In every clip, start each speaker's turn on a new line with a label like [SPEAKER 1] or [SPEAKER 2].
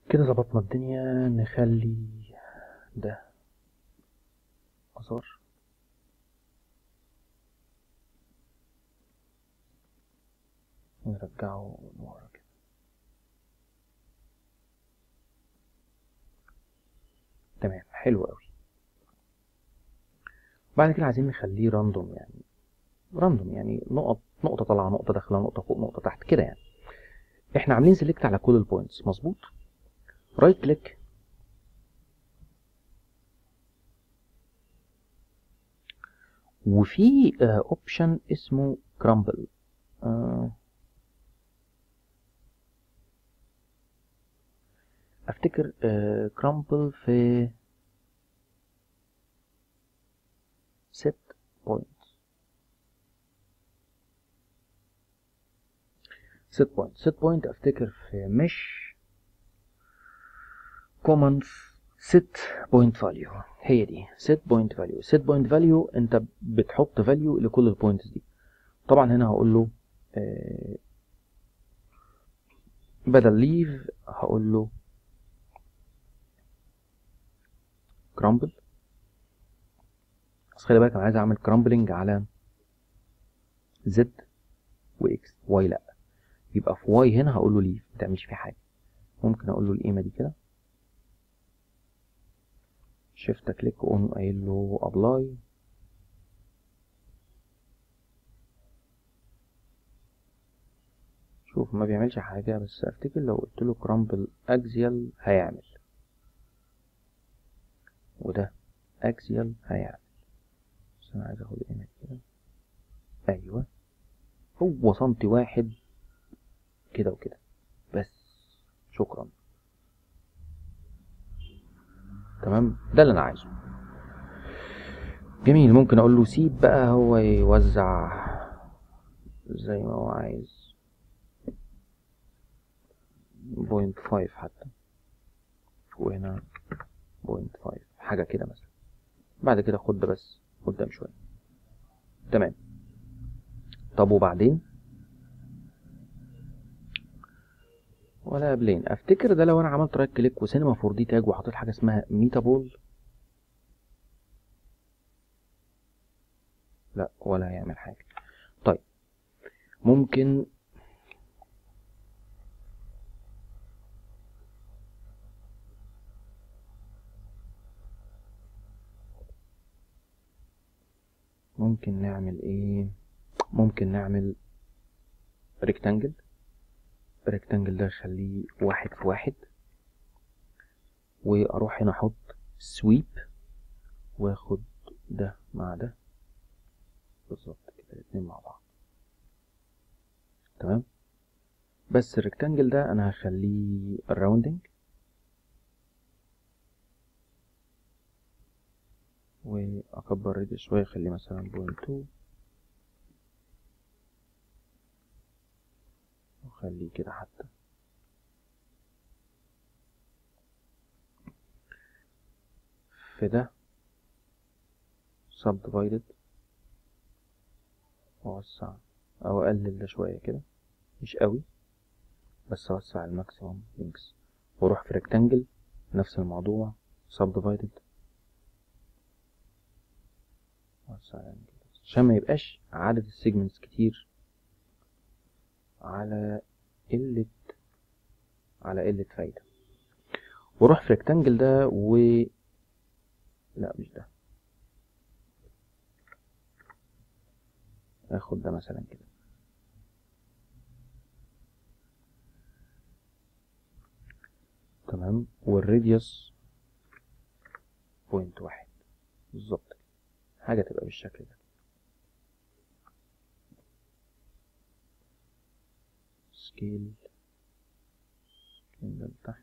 [SPEAKER 1] كده ظبطنا الدنيا نخلي ده مسار نرجعه لورا كده تمام حلو قوي بعد كده عايزين نخليه راندوم يعني راندوم يعني نقط نقطة طالعة نقطة داخلة نقطة فوق نقطة تحت كده يعني احنا عاملين سيلكت على كل البوينتس مظبوط رايت كليك وفي اوبشن اسمه كرامبل افتكر كرامبل في set point set point set point افتكر في مش common set point value هي دي set point value set point value انت بتحط value لكل البوينتس دي طبعا هنا هقول له آه بدل leave هقول له crumble بس خلي بالك انا عايز اعمل كرامبلنج على زد واكس واي لا يبقى في واي هنا هقول له ليف ما تعملش فيه حاجه ممكن اقول له القيمه دي كده شيفت كليك واقوم قايل له ابلاي شوف ما بيعملش حاجه بس افتكر لو قلت له كرامبل اكزيال هيعمل وده اكزيال هيعمل بس انا عايز اخد القيمه كده ايوه هو سنتي واحد كده وكده بس شكرا تمام ده اللي انا عايزه جميل ممكن اقول له سيب بقى هو يوزع زي ما هو عايز بوينت فايف حتى وهنا بوينت فايف حاجة كده مثلا بعد كده خد ده بس قدام شوية تمام طب وبعدين ولا قبلين افتكر ده لو انا عملت رايت كليك وسينما 4 دي تاج وحطيت حاجه اسمها ميتابول لا ولا هيعمل حاجه طيب ممكن ممكن نعمل ايه ممكن نعمل ريكتانجل الريكتانجل ده اخليه واحد في واحد واروح هنا احط سويب واخد ده مع ده بالظبط كده الاتنين مع بعض تمام بس الريكتانجل ده انا هخليه الراوندنج واكبر ريدي شويه اخليه مثلا بوينت تو وخليه كده حتى في ده subdivided وأوسع أو أقلل ده شوية كده مش قوي بس أوسع الماكسيموم لينكس وأروح في ريكتانجل نفس الموضوع subdivided أوسع يعني كده عشان ما يبقاش عدد السيجمنتس كتير على قلة على قلة فايدة واروح في ريكتانجل ده و لا مش ده اخد ده مثلا كده تمام والراديوس بوينت واحد بالظبط حاجة تبقى بالشكل ده سكيل سكيل ده لتحت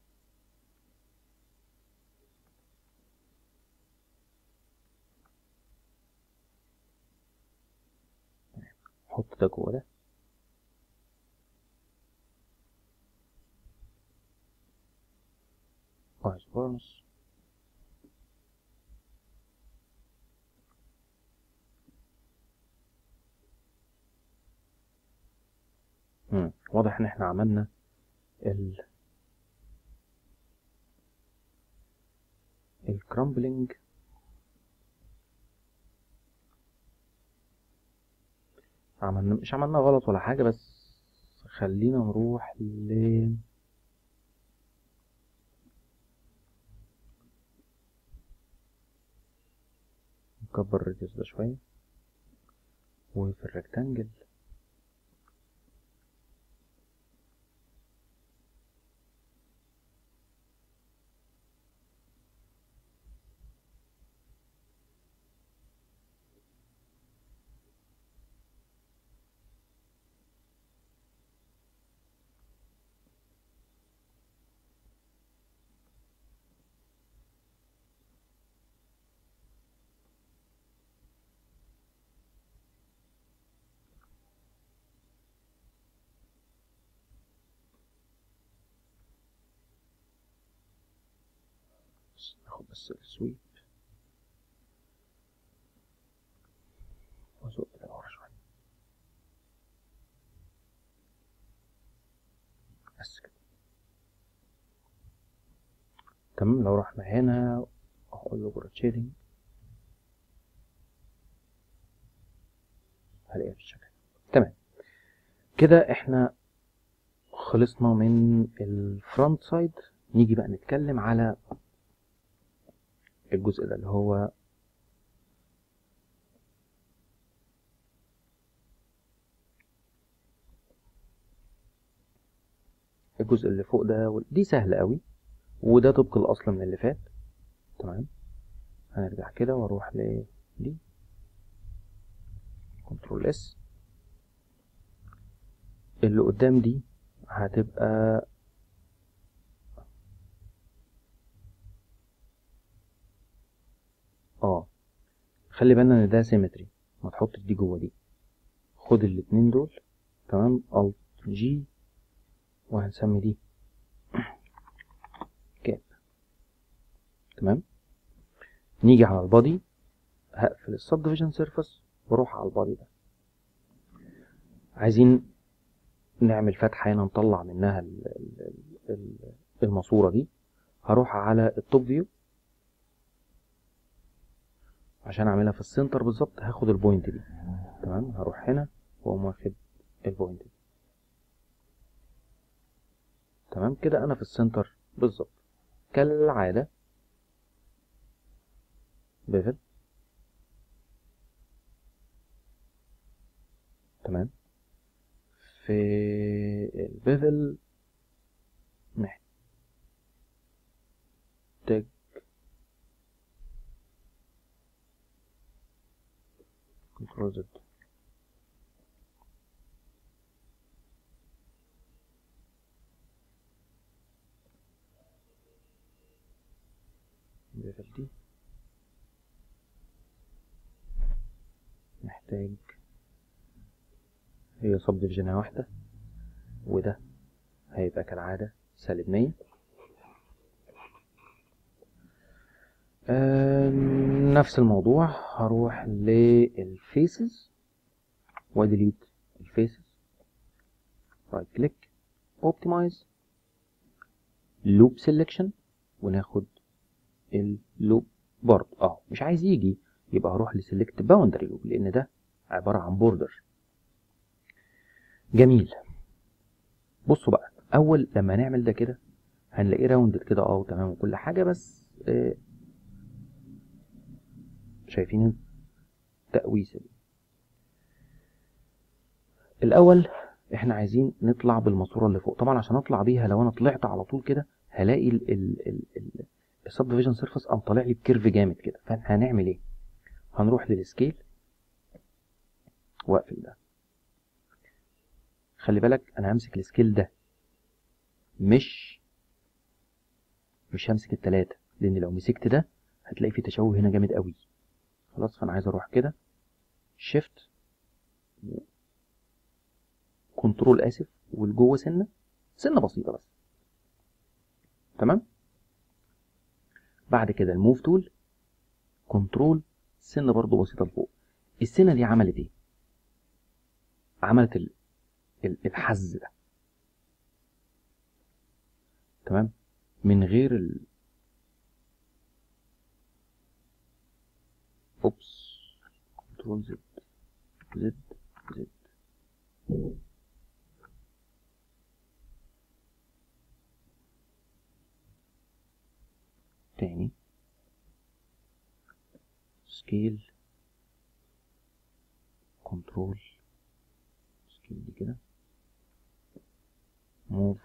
[SPEAKER 1] حط ده جوه ده بايس بورنس واضح ان احنا عملنا ال الكرامبلينج عملنا مش عملنا غلط ولا حاجة بس خلينا نروح ل نكبر الريديوس ده شوية وفي الريكتانجل ناخد بس السويب وازق كده لورا شوية بس كده تمام لو رحنا هنا اقول له جرا شيدنج هلاقيها بالشكل تمام كده احنا خلصنا من الفرونت سايد نيجي بقى نتكلم على الجزء ده اللي هو الجزء اللي فوق ده دي سهلة قوي وده طبق الأصل من اللي فات تمام هنرجع كده واروح ل دي كنترول اس اللي قدام دي هتبقى اه خلي بالنا ان ده سيمتري ما تحطش دي جوه دي خد الاتنين دول تمام الت جي وهنسمي دي كاب تمام نيجي على البادي هقفل السب ديفيجن سيرفيس واروح على البادي ده عايزين نعمل فتحه هنا نطلع منها ال- ال- ال- الماسوره دي هروح على التوب فيو عشان اعملها في السنتر بالظبط هاخد البوينت دي تمام هروح هنا واقوم واخد البوينت دي تمام كده انا في السنتر بالظبط كالعادة بيفل تمام في البيفل محتاج كنترول زد البيفل دي محتاج هي سب ديفيجنها واحدة وده هيبقى كالعادة سالب مية آه، نفس الموضوع هروح للفيسز واديليت الفيسز رايت كليك اوبتمايز لوب سيلكشن وناخد اللوب برضه اه مش عايز يجي يبقى هروح لسيلكت باوندري لوب لان ده عباره عن بوردر جميل بصوا بقى اول لما نعمل ده كده هنلاقيه راوندد كده اه تمام وكل حاجه بس آه شايفين التقويسه دي الاول احنا عايزين نطلع بالماسوره اللي فوق طبعا عشان اطلع بيها لو انا طلعت على طول كده هلاقي ال ال ال ال السب ديفيجن سيرفيس قام طالع لي بكيرف جامد كده فهنعمل ايه هنروح للسكيل واقفل ده خلي بالك انا همسك السكيل ده مش مش همسك التلاتة لان لو مسكت ده هتلاقي في تشوه هنا جامد قوي خلاص فانا عايز اروح كده شيفت كنترول اسف والجوه سنه سنه بسيطه بس تمام بعد كده الموف تول كنترول سنه برضو بسيطه لفوق السنه دي عملت ايه عملت ال... ال- الحز ده تمام من غير ال... كنترول زد زد زد تاني سكيل كنترول سكيل دي كده موف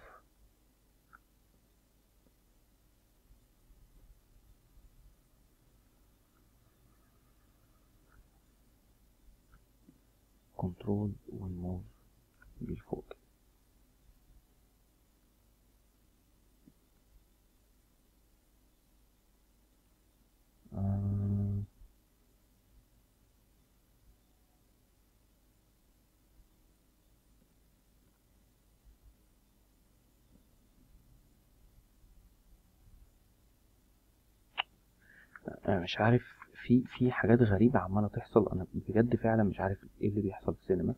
[SPEAKER 1] كنترول ونموف دي لفوق كده آه. انا مش عارف في في حاجات غريبة عمالة تحصل انا بجد فعلا مش عارف ايه اللي بيحصل في السينما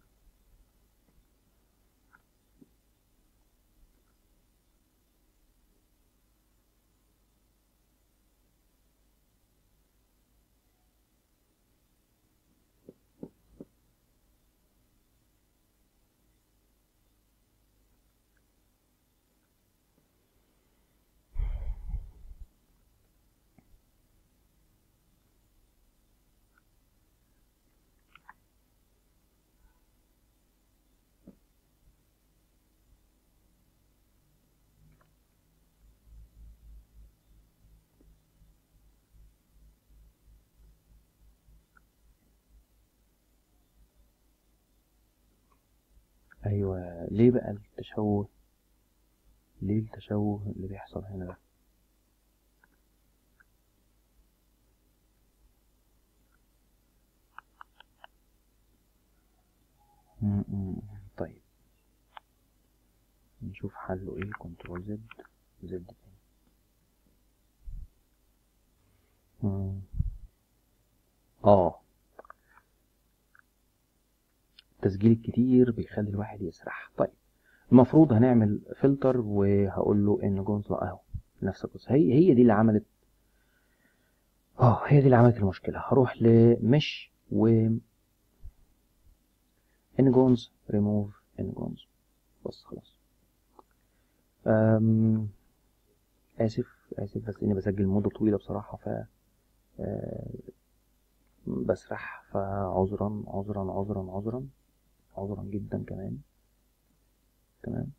[SPEAKER 1] ايوه ليه بقى التشوه ليه التشوه اللي بيحصل هنا ده م- م- طيب نشوف حله ايه كنترول زد زد تاني م. اه التسجيل الكتير بيخلي الواحد يسرح طيب المفروض هنعمل فلتر وهقول له ان جونز اهو نفس القصه هي هي دي اللي عملت اه هي دي اللي عملت المشكله هروح لمش و ان جونز ريموف ان جونز بس خلاص أم... اسف اسف بس اني بسجل مده طويله بصراحه ف آه، بسرح فعذرا عذرا عذرا عذرا عذرا جدا كمان تمام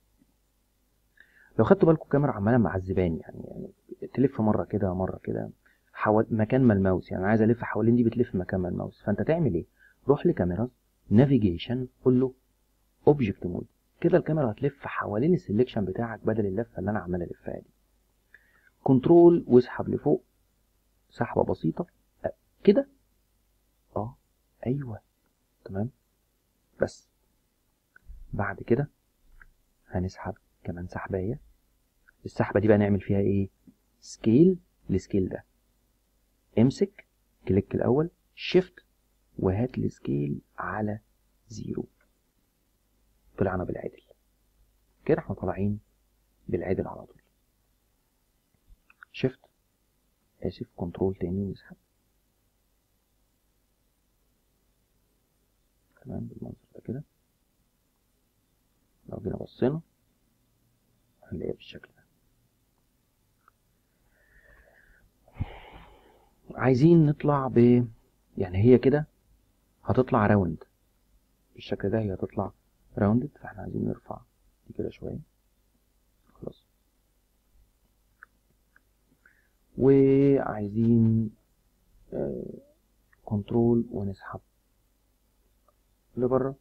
[SPEAKER 1] لو خدتوا بالكم الكاميرا عماله معذباني يعني يعني تلف مره كده مره كده حوال مكان ما الماوس يعني انا عايز الف حوالين دي بتلف مكان ما الماوس فانت تعمل ايه روح لكاميرا نافيجيشن قول له اوبجكت مود كده الكاميرا هتلف حوالين السلكشن بتاعك بدل اللفه اللي انا عمال الفها دي كنترول واسحب لفوق سحبه بسيطه أه، كده اه ايوه تمام بس بعد كده هنسحب كمان سحبايه السحبه دي بقى نعمل فيها ايه سكيل لسكيل ده امسك كليك الاول شيفت وهات السكيل على زيرو طلعنا بالعدل كده احنا طالعين بالعدل على طول شيفت اسف كنترول تاني ونسحب تمام بالمنظر ده كده لو جينا بصينا هنلاقيها بالشكل ده عايزين نطلع ب يعني هي كده هتطلع راوند بالشكل ده هي هتطلع راوندد فاحنا عايزين نرفع دي كده شوية خلاص وعايزين كنترول ونسحب لبره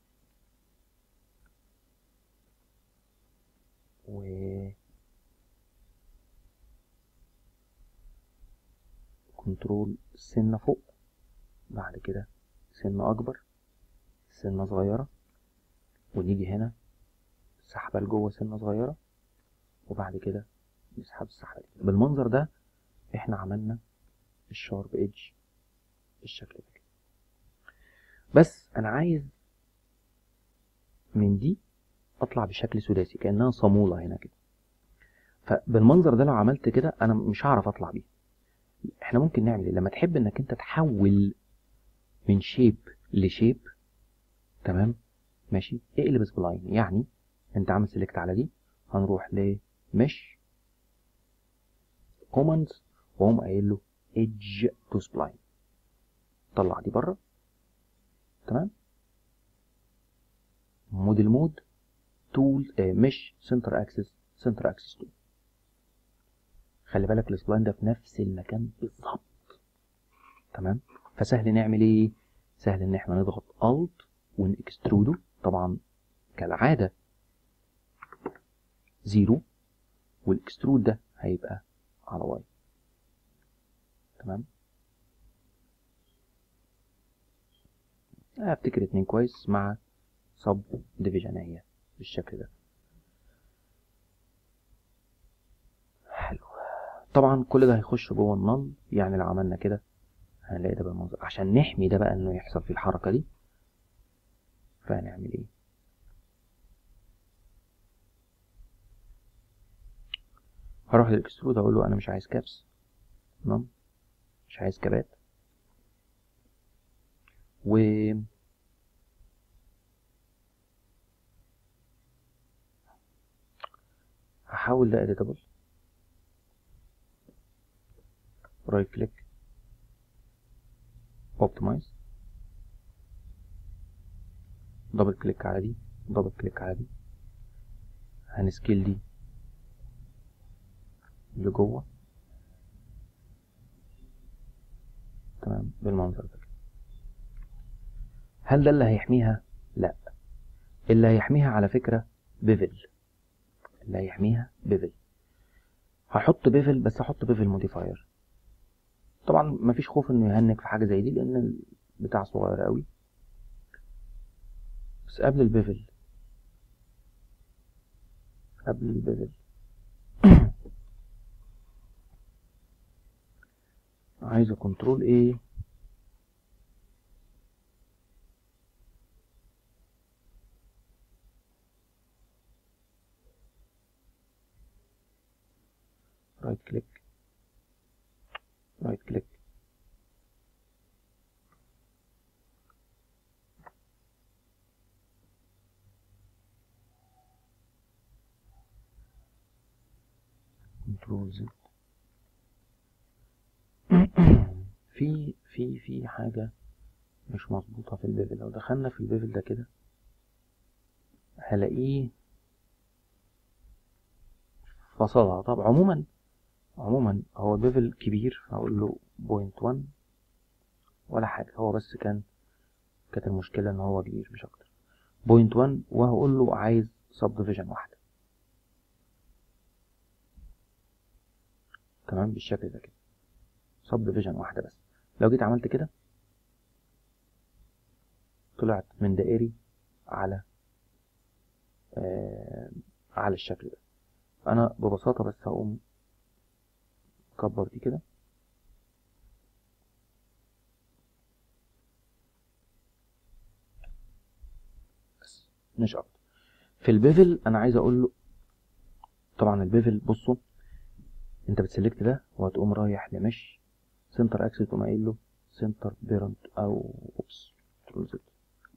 [SPEAKER 1] و كنترول سنة فوق بعد كده سنة أكبر سنة صغيرة ونيجي هنا سحبة لجوه سنة صغيرة وبعد كده نسحب السحبة دي بالمنظر ده احنا عملنا الشارب ايدج بالشكل ده كده بس انا عايز من دي اطلع بشكل سداسي كانها صاموله هنا كده فبالمنظر ده لو عملت كده انا مش هعرف اطلع بيه احنا ممكن نعمل ايه لما تحب انك انت تحول من شيب لشيب تمام ماشي اقلب سبلاين يعني انت عامل سيلكت على دي هنروح لمش كوماندز واقوم قايل له ايدج تو سبلاين طلع دي بره تمام موديل مود تول مش سنتر اكسس سنتر اكسس تول خلي بالك السبلاين ده في نفس المكان بالظبط تمام فسهل نعمل ايه سهل ان احنا نضغط الت ونكستروده طبعا كالعاده زيرو والاكسترود ده هيبقى على واي تمام افتكر اتنين كويس مع سب ديفيجن اهي بالشكل ده حلو طبعا كل ده هيخش جوه النل يعني لو عملنا كده هنلاقي ده بالمنظر عشان نحمي ده بقى انه يحصل فيه الحركه دي فهنعمل ايه هروح للاكسترود اقول له انا مش عايز كابس تمام مش عايز كابات و هحاول ده editable رايت كليك اوبتمايز دبل كليك على دي دبل كليك على دي هنسكيل دي لجوه تمام بالمنظر ده هل ده اللي هيحميها لا اللي هيحميها على فكرة بيفل اللي هيحميها بيفل هحط بيفل بس هحط بيفل موديفاير طبعا مفيش خوف انه يهنك في حاجة زي دي لان البتاع صغير قوي بس قبل البيفل قبل البيفل عايزه كنترول ايه رايت كليك رايت كليك كنترول زد في في في حاجة مش مظبوطة في البيفل لو دخلنا في البيفل ده كده هلاقيه فصلها طب عموما عموما هو البيفل كبير هقول له بوينت 1 ولا حاجة هو بس كان كانت المشكلة ان هو كبير مش اكتر بوينت 1 وهقول له عايز سب ديفيجن واحدة تمام بالشكل ده كده سب ديفيجن واحدة بس لو جيت عملت كده طلعت من دائري على آه على الشكل ده انا ببساطة بس هقوم كبر دي كده بس مش اكتر في البيفل انا عايز اقول له طبعا البيفل بصوا انت بتسلكت ده وهتقوم رايح لمش سنتر اكسس تقوم قايل له سنتر بيرنت او اوبس كنترول زد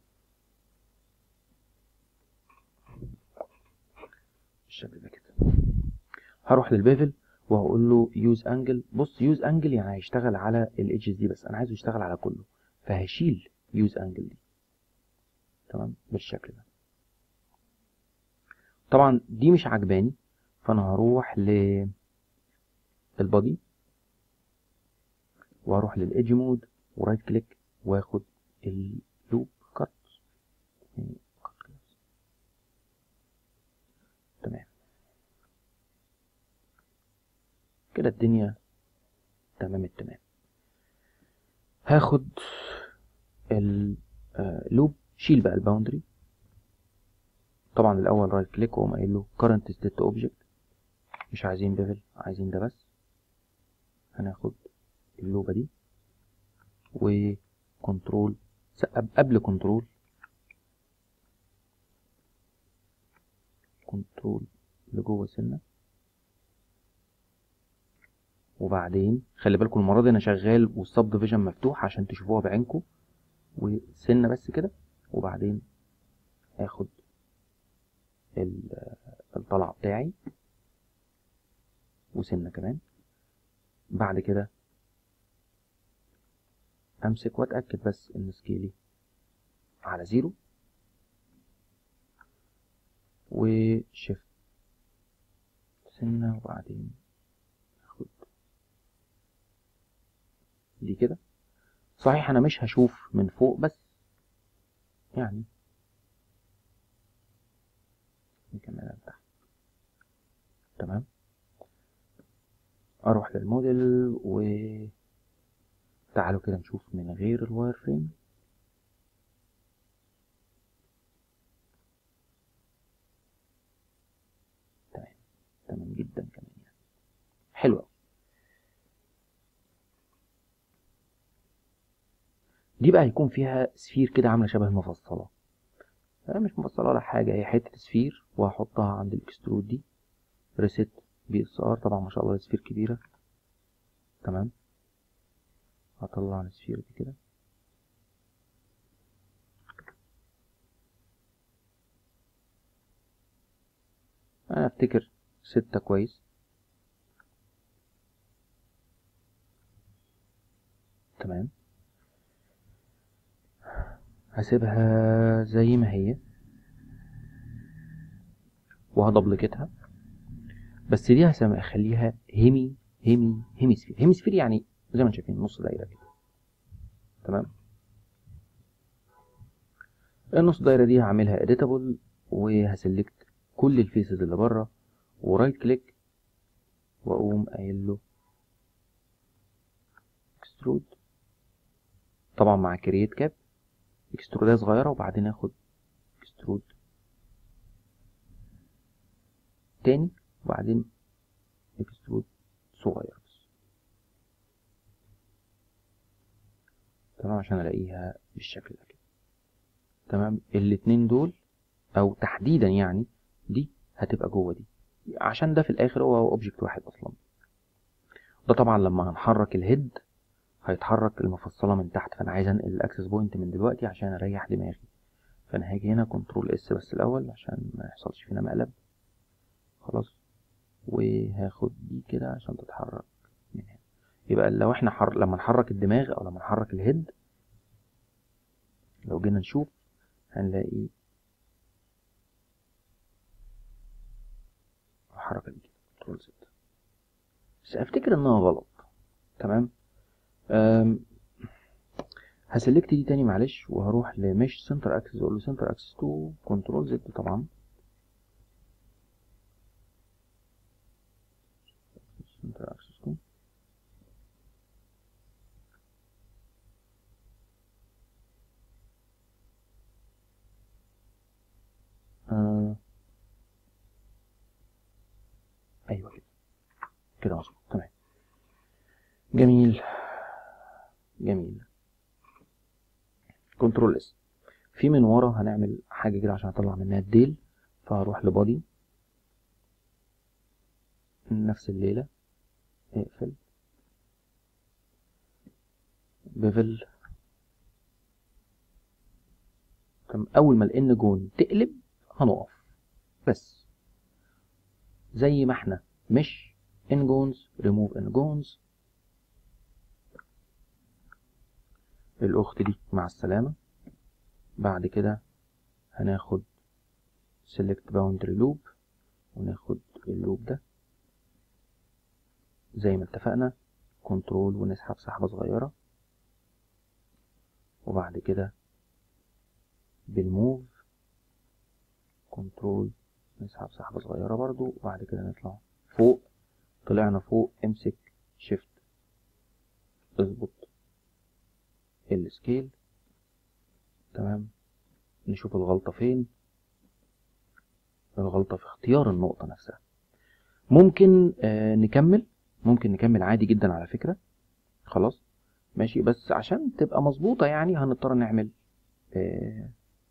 [SPEAKER 1] بالشكل ده كده هروح للبيفل وهقول له يوز انجل بص يوز انجل يعني هيشتغل على الايدجز دي بس انا عايزه يشتغل على كله فهشيل يوز انجل دي تمام بالشكل ده طبعا دي مش عجباني فانا هروح ل البادي وهروح للايدج مود ورايت كليك واخد اللوب كات تمام كده الدنيا تمام التمام هاخد اللوب شيل بقى الباوندري طبعا الاول رايت كليك واقوم قايل له current state object مش عايزين بيفل عايزين ده بس هناخد اللوبة دي وكنترول قبل كنترول كنترول لجوه سنة وبعدين خلي بالكم المرة دي انا شغال والسب ديفيجن مفتوح عشان تشوفوها بعينكم وسنه بس كده وبعدين اخد ال- الطلع بتاعي وسنه كمان بعد كده امسك واتاكد بس ان سكيلي على زيرو وشيفت سنة وبعدين اخد دي كده صحيح انا مش هشوف من فوق بس يعني نكملها لتحت تمام اروح للموديل و تعالوا كده نشوف من غير الواير فريم تمام تمام جدا كمان يعني حلو أوي. دي بقى هيكون فيها سفير كده عامله شبه المفصله آه، مش مفصله ولا حاجه هي حته سفير وهحطها عند الاكسترود دي ريست بي اس ار طبعا ما شاء الله سفير كبيره تمام هطلع السفير دي كده انا افتكر ستة كويس تمام هسيبها زي ما هي وهدبلكتها بس دي هسم- هخليها هيمي هيمي هيميسفير هيميسفير يعني زي ما انتم شايفين نص دايره كده تمام النص دايره دي هعملها اديتابل وهسلكت كل الفيسز اللي بره ورايت كليك واقوم قايل له اكسترود طبعا مع كرييت كاب اكسترودية صغيرة وبعدين اخد اكسترود تاني وبعدين اكسترود صغير بس تمام عشان الاقيها بالشكل ده كده تمام الاتنين دول او تحديدا يعني دي هتبقى جوه دي عشان ده في الاخر هو اوبجكت واحد اصلا ده طبعا لما هنحرك الهيد هيتحرك المفصله من تحت فانا عايز انقل الاكسس بوينت من دلوقتي عشان اريح دماغي فانا هاجي هنا كنترول اس بس الاول عشان ما يحصلش فينا مقلب خلاص وهاخد دي كده عشان تتحرك من هنا يبقى لو احنا حر... لما نحرك الدماغ او لما نحرك الهيد لو جينا نشوف هنلاقي الحركة دي كده كنترول ست بس افتكر انها غلط تمام أم... هسلكت دي تاني معلش وهروح لمش سنتر اكسس اقول له سنتر اكسس تو كنترول زد طبعا سنتر اكسس تو آه. ايوه كده كده مظبوط تمام جميل جميل كنترول اس في من ورا هنعمل حاجه كده عشان اطلع منها الديل فهروح لبادي نفس الليله اقفل بيفل تمام اول ما الان جون تقلب هنقف بس زي ما احنا مش ان جونز ريموف ان جونز الاخت دي مع السلامة بعد كده هناخد select boundary loop وناخد اللوب ده زي ما اتفقنا كنترول ونسحب سحبة صغيرة وبعد كده بالموف كنترول نسحب سحبة صغيرة برضو وبعد كده نطلع فوق طلعنا فوق امسك شيفت اظبط السكيل تمام نشوف الغلطة فين الغلطة في اختيار النقطة نفسها ممكن آه نكمل ممكن نكمل عادي جدا على فكرة خلاص ماشي بس عشان تبقى مظبوطة يعني هنضطر نعمل آه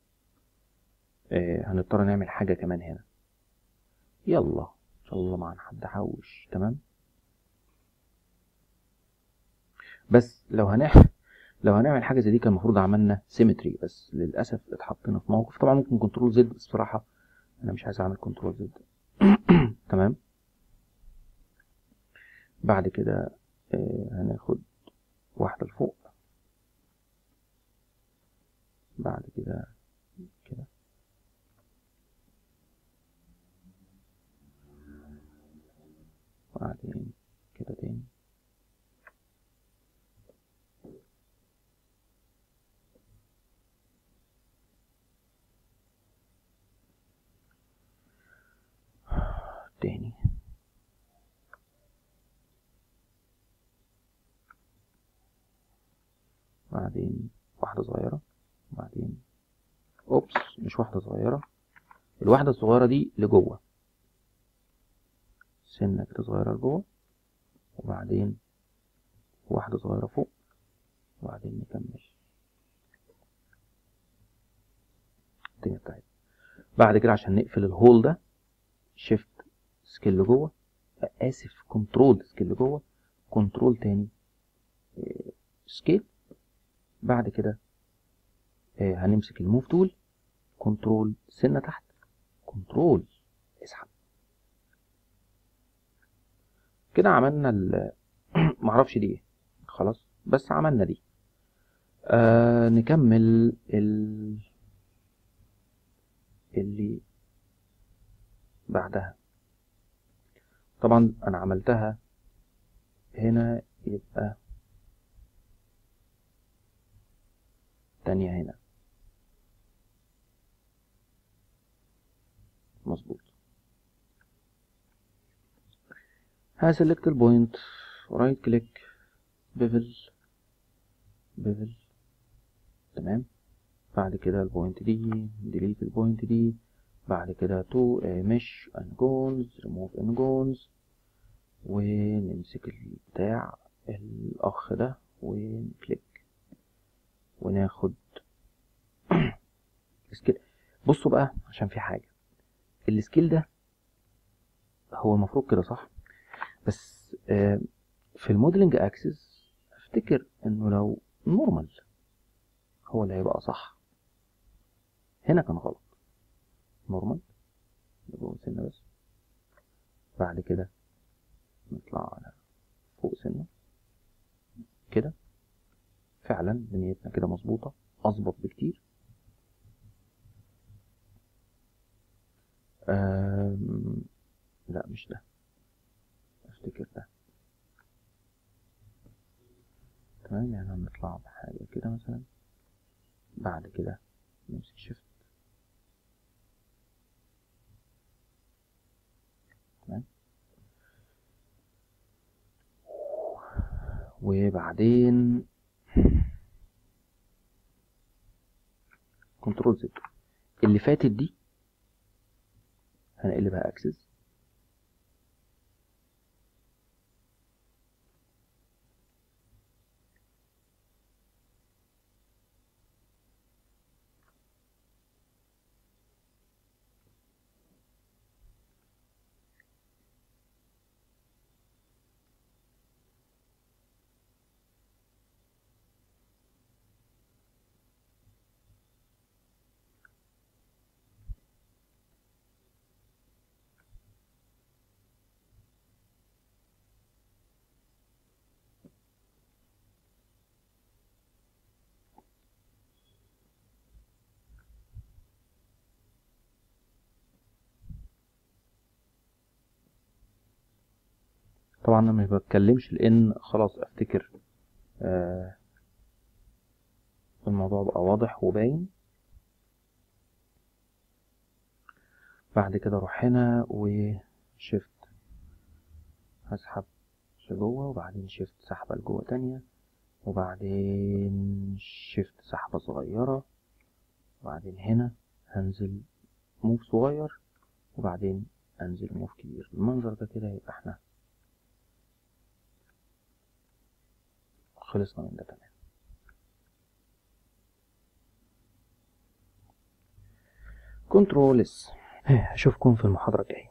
[SPEAKER 1] آه هنضطر نعمل حاجة كمان هنا يلا ان شاء الله معنا حد حوش تمام بس لو هنح لو هنعمل حاجه زي دي كان المفروض عملنا سيمتري بس للاسف اتحطينا في موقف طبعا ممكن كنترول زد بس بصراحه انا مش عايز اعمل كنترول زد تمام بعد كده آه، هناخد واحده لفوق بعد كده كده بعدين كده تاني تاني بعدين واحدة صغيرة بعدين اوبس مش واحدة صغيرة الواحدة الصغيرة دي لجوه سنة كده صغيرة لجوه وبعدين واحدة صغيرة فوق وبعدين نكمل الدنيا بتاعتنا بعد كده عشان نقفل الهول ده شيفت سكيل لجوه اسف كنترول سكيل لجوه كنترول تاني سكيل بعد كده آه، هنمسك الموف تول كنترول سنة تحت كنترول اسحب كده عملنا ال معرفش دي ايه خلاص بس عملنا دي آه نكمل ال اللي بعدها طبعا انا عملتها هنا يبقى تانية هنا مظبوط هسلكت البوينت رايت كليك بيفل بيفل تمام بعد كده البوينت دي ديليت البوينت دي بعد كده تو مش انجونز ريموف انجونز ونمسك البتاع الاخ ده ونكليك وناخد سكيل بصوا بقى عشان في حاجة السكيل ده هو المفروض كده صح بس آه، في الموديلنج اكسس افتكر انه لو نورمال هو اللي هيبقى صح هنا كان غلط نورمال نجوم سنة بس بعد كده نطلع على فوق سنة كده فعلا دنيتنا كده مظبوطة أظبط بكتير أم... لا مش ده افتكر ده تمام يعني هنطلع بحاجة كده مثلا بعد كده نمسك شيفت تمام وبعدين كنترول زد اللي فاتت دي هنقلبها اكسس طبعا انا مش بتكلمش لان خلاص افتكر آه الموضوع بقى واضح وباين بعد كده اروح هنا وشيفت هسحب لجوه وبعدين شيفت سحبة لجوه تانية وبعدين شيفت سحبة صغيرة وبعدين هنا هنزل موف صغير وبعدين انزل موف كبير بالمنظر ده كده يبقى احنا خلصنا من ده تمام كنترول اس اشوفكم في المحاضرة الجاية